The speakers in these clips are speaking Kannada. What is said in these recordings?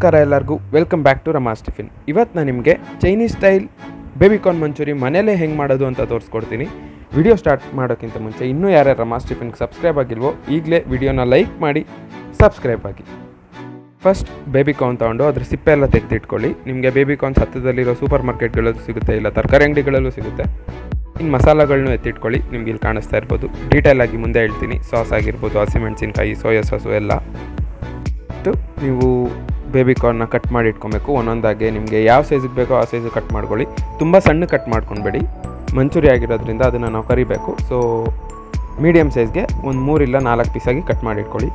ನಮಸ್ಕಾರ ಎಲ್ಲರಿಗೂ welcome back to Rama's tiffin ಇವತ್ತು ನಾನು ನಿಮಗೆ ಚೈನೀಸ್ ಸ್ಟೈಲ್ ಬೇಬಿಕಾರ್ನ್ ಮಂಚೂರಿ ಮನೇಲೇ ಹೆಂಗೆ ಮಾಡೋದು ಅಂತ ತೋರಿಸ್ಕೊಡ್ತೀನಿ ವಿಡಿಯೋ ಸ್ಟಾರ್ಟ್ ಮಾಡೋಕ್ಕಿಂತ ಮುಂಚೆ ಇನ್ನೂ ಯಾರ್ಯಾರು ರಮಾಸ್ ಟಿಫಿನ್ಗೆ ಸಬ್ಸ್ಕ್ರೈಬ್ ಆಗಿಲ್ವೋ ಈಗಲೇ ವಿಡಿಯೋನ ಲೈಕ್ ಮಾಡಿ ಸಬ್ಸ್ಕ್ರೈಬ್ ಆಗಿ ಫಸ್ಟ್ ಬೇಬಿಕಾರ್ನ್ ತೊಗೊಂಡು ಅದ್ರ ಸಿಪ್ಪೆ ಎಲ್ಲ ತೆಗೆದಿಟ್ಕೊಳ್ಳಿ ನಿಮಗೆ ಬೇಬಿಕಾರ್ನ್ಸ್ ಹತ್ತಿರದಲ್ಲಿರೋ ಸೂಪರ್ ಮಾರ್ಕೆಟ್ಗಳಲ್ಲೂ ಸಿಗುತ್ತೆ ಇಲ್ಲ ತರಕಾರಿ ಅಂಗಡಿಗಳಲ್ಲೂ ಸಿಗುತ್ತೆ ಇನ್ನು ಮಸಾಲಗಳನ್ನೂ ಎತ್ತಿಟ್ಕೊಳ್ಳಿ ನಿಮ್ಗೆ ಇಲ್ಲಿ ಕಾಣಿಸ್ತಾ ಇರ್ಬೋದು ಡೀಟೇಲ್ ಆಗಿ ಮುಂದೆ ಹೇಳ್ತೀನಿ ಸಾಸ್ ಆಗಿರ್ಬೋದು ಹಸಿಮೆಣಸಿನ್ಕಾಯಿ ಸೋಯಾ ಸಾಸು ಎಲ್ಲ ಇಟ್ಟು ನೀವು ಬೇಬಿಕಾರ್ನ್ನ ಕಟ್ ಮಾಡಿ ಇಟ್ಕೊಬೇಕು ಒಂದೊಂದಾಗೆ ನಿಮಗೆ ಯಾವ ಸೈಜಿಗೆ ಬೇಕೋ ಆ ಸೈಜಿಗೆ ಕಟ್ ಮಾಡ್ಕೊಳ್ಳಿ ತುಂಬ ಸಣ್ಣ ಕಟ್ ಮಾಡ್ಕೊಬೇಡಿ ಮಂಚೂರಿ ಆಗಿರೋದ್ರಿಂದ ಅದನ್ನು ನಾವು ಕರಿಬೇಕು ಸೊ ಮೀಡಿಯಮ್ ಸೈಜ್ಗೆ ಒಂದು ಮೂರಿಲ್ಲ ನಾಲ್ಕು ಪೀಸಾಗಿ ಕಟ್ ಮಾಡಿ ಇಟ್ಕೊಳ್ಳಿ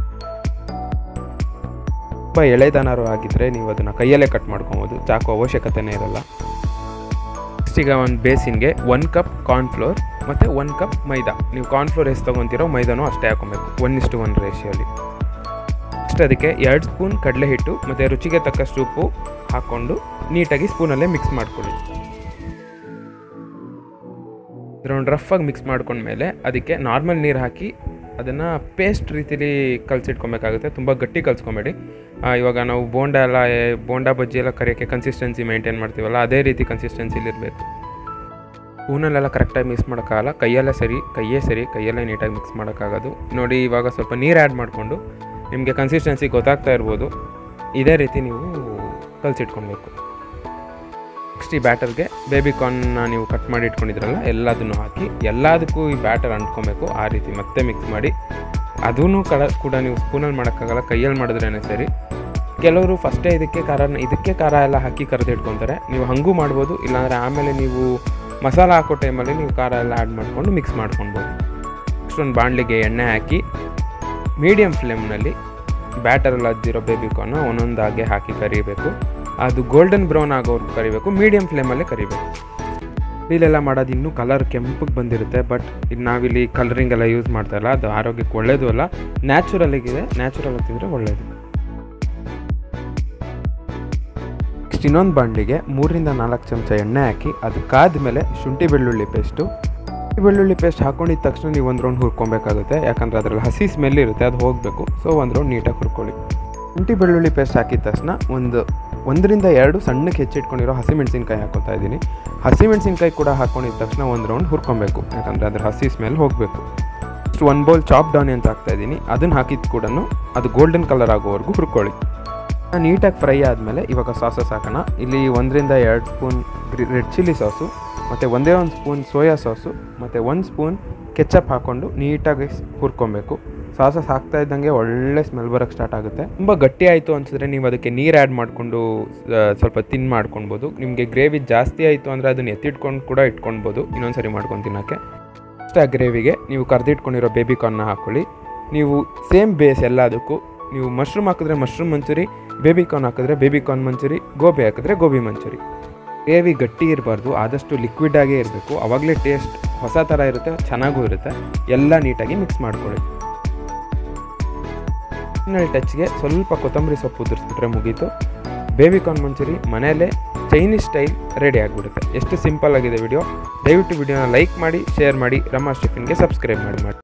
ತುಂಬ ಎಳೆದನಾರು ಆಗಿದ್ದರೆ ನೀವು ಅದನ್ನು ಕೈಯಲ್ಲೇ ಕಟ್ ಮಾಡ್ಕೊಬೋದು ಚಾಕು ಅವಶ್ಯಕತೆನೇ ಇರಲ್ಲ ನೆಕ್ಸ್ಟ್ ಈಗ ಒಂದು ಬೇಸಿನ್ಗೆ ಒನ್ ಕಪ್ ಕಾರ್ನ್ಫ್ಲೋರ್ ಮತ್ತು ಒನ್ ಕಪ್ ಮೈದಾ ನೀವು ಕಾರ್ನ್ಫ್ಲೋರ್ ಎಷ್ಟು ತೊಗೊತೀರೋ ಮೈದಾನೂ ಅಷ್ಟೇ ಹಾಕೊಬೇಕು ಒನ್ ಇಷ್ಟು ಒನ್ ರೇಷಿಯೋಲಿ ನೆಕ್ಸ್ಟ್ ಅದಕ್ಕೆ ಎರಡು ಸ್ಪೂನ್ ಕಡಲೆ ಹಿಟ್ಟು ಮತ್ತು ರುಚಿಗೆ ತಕ್ಕಷ್ಟು ಉಪ್ಪು ಹಾಕ್ಕೊಂಡು ನೀಟಾಗಿ ಸ್ಪೂನಲ್ಲೇ ಮಿಕ್ಸ್ ಮಾಡ್ಕೊಳ್ಳಿ ರೌಂಡ್ ರಫಾಗಿ ಮಿಕ್ಸ್ ಮಾಡ್ಕೊಂಡ್ಮೇಲೆ ಅದಕ್ಕೆ ನಾರ್ಮಲ್ ನೀರು ಹಾಕಿ ಅದನ್ನು ಪೇಸ್ಟ್ ರೀತಿಲಿ ಕಲಸಿಟ್ಕೊಬೇಕಾಗುತ್ತೆ ತುಂಬ ಗಟ್ಟಿ ಕಲಿಸ್ಕೊಬೇಡಿ ಇವಾಗ ನಾವು ಬೋಂಡ ಎಲ್ಲ ಏ, ಬೋಂಡ ಬಜ್ಜಿ ಎಲ್ಲ ಕರಿಯೋಕ್ಕೆ ಕನ್ಸಿಸ್ಟೆನ್ಸಿ ಮೇಂಟೈನ್ ಮಾಡ್ತೀವಲ್ಲ ಅದೇ ರೀತಿ ಕನ್ಸಿಸ್ಟೆನ್ಸಿಲಿ ಇರಬೇಕು ಸ್ಪೂನಲ್ಲೆಲ್ಲ ಕರೆಕ್ಟಾಗಿ ಮಿಕ್ಸ್ ಮಾಡೋಕ್ಕಾಗಲ್ಲ ಕೈಯಲ್ಲೇ ಸರಿ ಕೈಯೇ ಸರಿ ಕೈಯಲ್ಲೇ ನೀಟಾಗಿ ಮಿಕ್ಸ್ ಮಾಡೋಕ್ಕಾಗೋದು ನೋಡಿ ಇವಾಗ ಸ್ವಲ್ಪ ನೀರು ಆ್ಯಡ್ ಮಾಡಿಕೊಂಡು ನಿಮಗೆ ಕನ್ಸಿಸ್ಟೆನ್ಸಿ ಗೊತ್ತಾಗ್ತಾ ಇರ್ಬೋದು ಇದೇ ರೀತಿ ನೀವು ಕಲಸಿಟ್ಕೊಳ್ಬೇಕು ನೆಕ್ಸ್ಟ್ ಈ ಬ್ಯಾಟರ್ಗೆ ಬೇಬಿಕಾರ್ನ್ನ ನೀವು ಕಟ್ ಮಾಡಿ ಇಟ್ಕೊಂಡಿದ್ರಲ್ಲ ಎಲ್ಲದನ್ನು ಹಾಕಿ ಎಲ್ಲದಕ್ಕೂ ಈ ಬ್ಯಾಟರ್ ಅಂಟ್ಕೊಬೇಕು ಆ ರೀತಿ ಮತ್ತೆ ಮಿಕ್ಸ್ ಮಾಡಿ ಅದೂ ಕಡ ಕೂಡ ನೀವು ಸ್ಪೂನಲ್ಲಿ ಮಾಡೋಕ್ಕಾಗಲ್ಲ ಕೈಯಲ್ಲಿ ಮಾಡಿದ್ರೇ ಸರಿ ಕೆಲವರು ಫಸ್ಟೇ ಇದಕ್ಕೆ ಖಾರನ ಇದಕ್ಕೆ ಖಾರ ಎಲ್ಲ ಹಾಕಿ ಕರೆದು ಇಟ್ಕೊತಾರೆ ನೀವು ಹಾಗೂ ಮಾಡ್ಬೋದು ಇಲ್ಲಾಂದರೆ ಆಮೇಲೆ ನೀವು ಮಸಾಲ ಹಾಕೋ ಟೈಮಲ್ಲಿ ನೀವು ಖಾರ ಎಲ್ಲ ಆ್ಯಡ್ ಮಾಡಿಕೊಂಡು ಮಿಕ್ಸ್ ಮಾಡ್ಕೊಳ್ಬೋದು ನೆಕ್ಸ್ಟ್ ಒಂದು ಬಾಣಲಿಗೆ ಎಣ್ಣೆ ಹಾಕಿ ಮೀಡಿಯಮ್ ಫ್ಲೇಮ್ನಲ್ಲಿ ಬ್ಯಾಟರಲ್ಲಿ ಅದ್ದಿರೋ ಬೇಬಿಕಾರ್ನ ಒಂದೊಂದಾಗೆ ಹಾಕಿ ಕರಿಬೇಕು ಅದು ಗೋಲ್ಡನ್ ಬ್ರೌನ್ ಆಗೋರ್ಗೆ ಕರಿಬೇಕು ಮೀಡಿಯಮ್ ಫ್ಲೇಮಲ್ಲೇ ಕರಿಬೇಕು ಇಲ್ಲೆಲ್ಲ ಮಾಡೋದು ಇನ್ನೂ ಕಲರ್ ಕೆಂಪಗೆ ಬಂದಿರುತ್ತೆ ಬಟ್ ಇದು ನಾವಿಲ್ಲಿ ಕಲರಿಂಗ್ ಎಲ್ಲ ಯೂಸ್ ಮಾಡ್ತಾ ಇಲ್ಲ ಅದು ಆರೋಗ್ಯಕ್ಕೆ ಒಳ್ಳೇದು ಅಲ್ಲ ನ್ಯಾಚುರಲಿಗಿದೆ ನ್ಯಾಚುರಲ್ ತಿಂದರೆ ಒಳ್ಳೆಯದು ನೆಕ್ಸ್ಟ್ ಇನ್ನೊಂದು ಬಾಣಲಿಗೆ ಮೂರರಿಂದ ನಾಲ್ಕು ಚಮಚ ಎಣ್ಣೆ ಹಾಕಿ ಅದು ಕಾದ್ಮೇಲೆ ಶುಂಠಿ ಬೆಳ್ಳುಳ್ಳಿ ಪೇಸ್ಟು ಶುಂಠಿ ಬೆಳ್ಳುಳ್ಳಿ ಪೇಸ್ಟ್ ಹಾಕೊಂಡಿದ ತಕ್ಷಣ ನೀವು ಒಂದು ರೌಂಡ್ ಹುರ್ಕೊಬೇಕಾಗುತ್ತೆ ಯಾಕಂದರೆ ಅದರಲ್ಲಿ ಹಸಿ ಸ್ಮೆಲ್ ಇರುತ್ತೆ ಅದು ಹೋಗಬೇಕು ಸೊ ಒಂದು ರೌಂಡ್ ನೀಟಾಗಿ ಹುರ್ಕೊಳ್ಳಿ ಶುಂಠಿ ಬೆಳ್ಳುಳ್ಳಿ ಪೇಸ್ಟ್ ಹಾಕಿದ ತಕ್ಷಣ ಒಂದು ಒಂದರಿಂದ ಎರಡು ಸಣ್ಣಕ್ಕೆ ಹೆಚ್ಚಿಟ್ಕೊಂಡಿರೋ ಹಸಿಮೆಣಸಿನ್ಕಾಯಿ ಹಾಕೋತಾ ಇದ್ದೀನಿ ಹಸಿಮೆಣಸಿನ್ಕಾಯಿ ಕೂಡ ಹಾಕೊಂಡಿದ ತಕ್ಷಣ ಒಂದು ರೌಂಡ್ ಹುರ್ಕೊಬೇಕು ಯಾಕಂದರೆ ಅದ್ರ ಹಸಿ ಸ್ಮೆಲ್ ಹೋಗಬೇಕು ನೆಕ್ಸ್ಟ್ ಒಂದು ಬೌಲ್ ಚಾಪ್ಡ್ ಆನಿಯನ್ಸ್ ಹಾಕ್ತಾ ಇದ್ದೀನಿ ಅದನ್ನು ಹಾಕಿದ ಕೂಡ ಅದು ಗೋಲ್ಡನ್ ಕಲರ್ ಆಗೋವರೆಗೂ ಹುರ್ಕೊಳ್ಳಿ ನೀಟಾಗಿ ಫ್ರೈ ಆದಮೇಲೆ ಇವಾಗ ಸಾಸಸ್ ಹಾಕೋಣ ಇಲ್ಲಿ ಒಂದರಿಂದ ಎರಡು ಸ್ಪೂನ್ ರೆಡ್ ಚಿಲ್ಲಿ ಸಾಸು ಮತ್ತು ಒಂದೇ ಒಂದು ಸ್ಪೂನ್ ಸೋಯಾ ಸಾಸು ಮತ್ತು ಒಂದು ಸ್ಪೂನ್ ಕೆಚಪ್ ಹಾಕ್ಕೊಂಡು ನೀಟಾಗಿ ಹುರ್ಕೊಬೇಕು ಸಾಸಸ್ ಹಾಕ್ತಾ ಇದ್ದಂಗೆ ಒಳ್ಳೆ ಸ್ಮೆಲ್ ಬರೋಕ್ಕೆ ಸ್ಟಾರ್ಟ್ ಆಗುತ್ತೆ ತುಂಬ ಗಟ್ಟಿ ಆಯಿತು ಅನ್ಸಿದ್ರೆ ನೀವು ಅದಕ್ಕೆ ನೀರು ಆ್ಯಡ್ ಮಾಡಿಕೊಂಡು ಸ್ವಲ್ಪ ತಿನ್ ಮಾಡ್ಕೊಳ್ಬೋದು ನಿಮಗೆ ಗ್ರೇವಿ ಜಾಸ್ತಿ ಆಯಿತು ಅಂದರೆ ಅದನ್ನು ಎತ್ತಿಟ್ಕೊಂಡು ಕೂಡ ಇಟ್ಕೊಳ್ಬೋದು ಇನ್ನೊಂದು ಸರಿ ಮಾಡ್ಕೊಂಡು ತಿನ್ನೋಕ್ಕೆ ನೆಕ್ಸ್ಟ್ ಆ ಗ್ರೇವಿಗೆ ನೀವು ಕರೆದಿಟ್ಕೊಂಡಿರೋ ಬೇಬಿಕಾರ್ನ್ನ ಹಾಕ್ಕೊಳ್ಳಿ ನೀವು ಸೇಮ್ ಬೇಸ್ ಎಲ್ಲದಕ್ಕೂ ನೀವು ಮಶ್ರೂಮ್ ಹಾಕಿದ್ರೆ ಮಶ್ರೂಮ್ ಮಂಚೂರಿ ಬೇಬಿಕಾರ್ನ್ ಹಾಕಿದ್ರೆ ಬೇಬಿಕಾರ್ನ್ ಮಂಚೂರಿ ಗೋಬಿ ಹಾಕಿದ್ರೆ ಗೋಬಿ ಮಂಚೂರಿ ಗ್ರೇವಿ ಗಟ್ಟಿ ಇರಬಾರ್ದು ಆದಷ್ಟು ಲಿಕ್ವಿಡ್ ಆಗೇ ಇರಬೇಕು ಆವಾಗಲೇ ಟೇಸ್ಟ್ ಹೊಸ ಥರ ಇರುತ್ತೆ ಚೆನ್ನಾಗೂ ಇರುತ್ತೆ ಎಲ್ಲ ನೀಟಾಗಿ ಮಿಕ್ಸ್ ಮಾಡ್ಕೊಳ್ಳಿ ಫೈನಲ್ ಟಚ್ಗೆ ಸ್ವಲ್ಪ ಕೊತ್ತಂಬರಿ ಸೊಪ್ಪು ಉದುರಿಸ್ಬಿಟ್ರೆ ಮುಗೀತು ಬೇಬಿಕಾರ್ನ್ ಮಂಚೂರಿ ಮನೆಯಲ್ಲೇ ಚೈನೀಸ್ ಸ್ಟೈಲ್ ರೆಡಿ ಆಗಿಬಿಡುತ್ತೆ ಎಷ್ಟು ಸಿಂಪಲ್ ಆಗಿದೆ ವಿಡಿಯೋ ದಯವಿಟ್ಟು ವಿಡಿಯೋನ ಲೈಕ್ ಮಾಡಿ ಶೇರ್ ಮಾಡಿ ರಮಾಸ್ ಟಿಫಿನ್ಗೆ ಸಬ್ಸ್ಕ್ರೈಬ್ ಮಾಡಿ ಮಾಡಿ